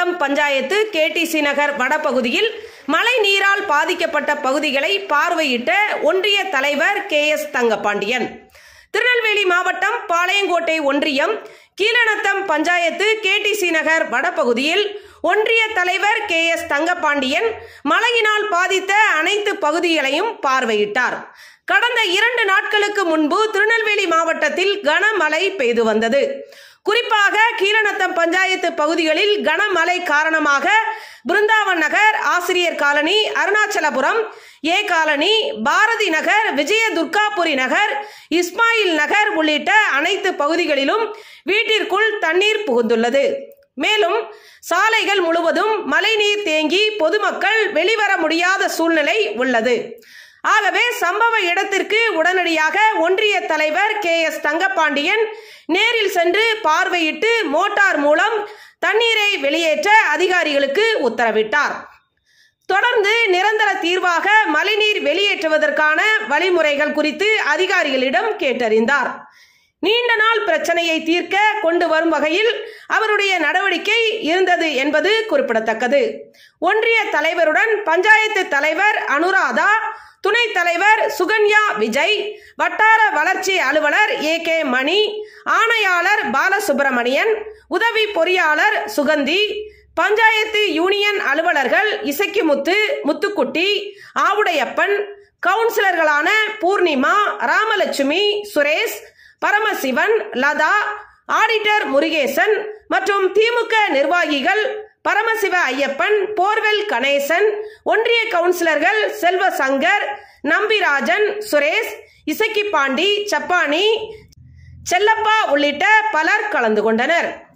Keelanatham panchayat KDC Nagar வடபகுதியில் மழை நீரால் பாதிக்கப்பட்ட பகுதிகளை பார்வையிட்ட ஒன்றிய தலைவர் கே எஸ் தங்கபாண்டியன் திருநெல்வேலி மாவட்டம் பாளையங்கோட்டை ஒன்றியம் கீழநத்தம் பஞ்சாயத்து கேடிசி நகர் வடபகுதியில் ஒன்றிய தலைவர் கே எஸ் தங்கபாண்டியன் மழையினால் பாதித்த அனைத்து பகுதிகளையும் பார்வையிட்டார் கடந்த இரண்டு நாட்களுக்கு முன்பு திருநெல்வேலி மாவட்டத்தில் கனமழை பெய்து வந்தது குறிப்பாக கீழநத்தம் பஞ்சாயத்து பகுதிகளில் கனமழை காரணமாக பிருந்தாவன் நகர் ஆசிரியர் colony Arunachalapuram A colony Bharathi Nagar Vijaya Durgapuri Nagar Ismail Nagar உள்ளிட்ட அனைத்து பகுதிகளிலும் வீட்டிற்குள் தண்ணீர் புகுந்துள்ளது மேலும் சாலைகள் முழுவதும் மழைநீர் தேங்கி பொதுமக்கள் வெளிவர முடியாத சூழ்நிலை உள்ளது ஆகவே சம்பவ இடத்திற்கு உடனடியாக ஒன்றிய தலைவர் கே எஸ் தங்கபாண்டியன் நேரில் சென்று பார்வையிட்டு மோட்டார் மூலம் தண்ணீரை வெளியேற்ற அதிகாரிகளுக்கு உத்தரவிட்டார் தொடர்ந்து நிரந்தர தீர்வாக மழைநீர் வெளியேற்றுவதற்கான வழிமுறைகள் குறித்து அதிகாரிகளிடம் கேட்டறிந்தார் நீண்ட நாள் பிரச்சனையை தீர்க்க கொண்டு வரும் வகையில் அவருடைய நடவடிக்கை இருந்தது என்பது குறிப்பிடத்தக்கது ஒன்றிய தலைவருடன் பஞ்சாயத்து தலைவர் அனுராதா துணைத் தலைவர் சுகன்யா விஜய் வட்டார வளர்ச்சி அலுவலர் ஏ கே மணி ஆணையாளர் பாலசுப்பிரமணியன் உதவி பொறியாளர் சுகந்தி பஞ்சாயத்து யூனியன் அலுவலர்கள் இசக்கிமுத்து முத்துக்குட்டி ஆவுடையப்பன் கவுன்சிலர்களான பூர்ணிமா ராமலட்சுமி சுரேஷ் பரமசிவன் லதா ஆடிட்டர் முருகேசன் மற்றும் திமுக நிர்வாகிகள் பரமசிவ ஐயப்பன் போர்வெல் கணேசன் ஒன்றிய கவுன்சிலர்கள் செல்வ சங்கர் நம்பிராஜன் சுரேஷ் இசக்கி பாண்டி சப்பானி செல்லப்பா உள்ளிட்ட பலர் கலந்து கொண்டனர்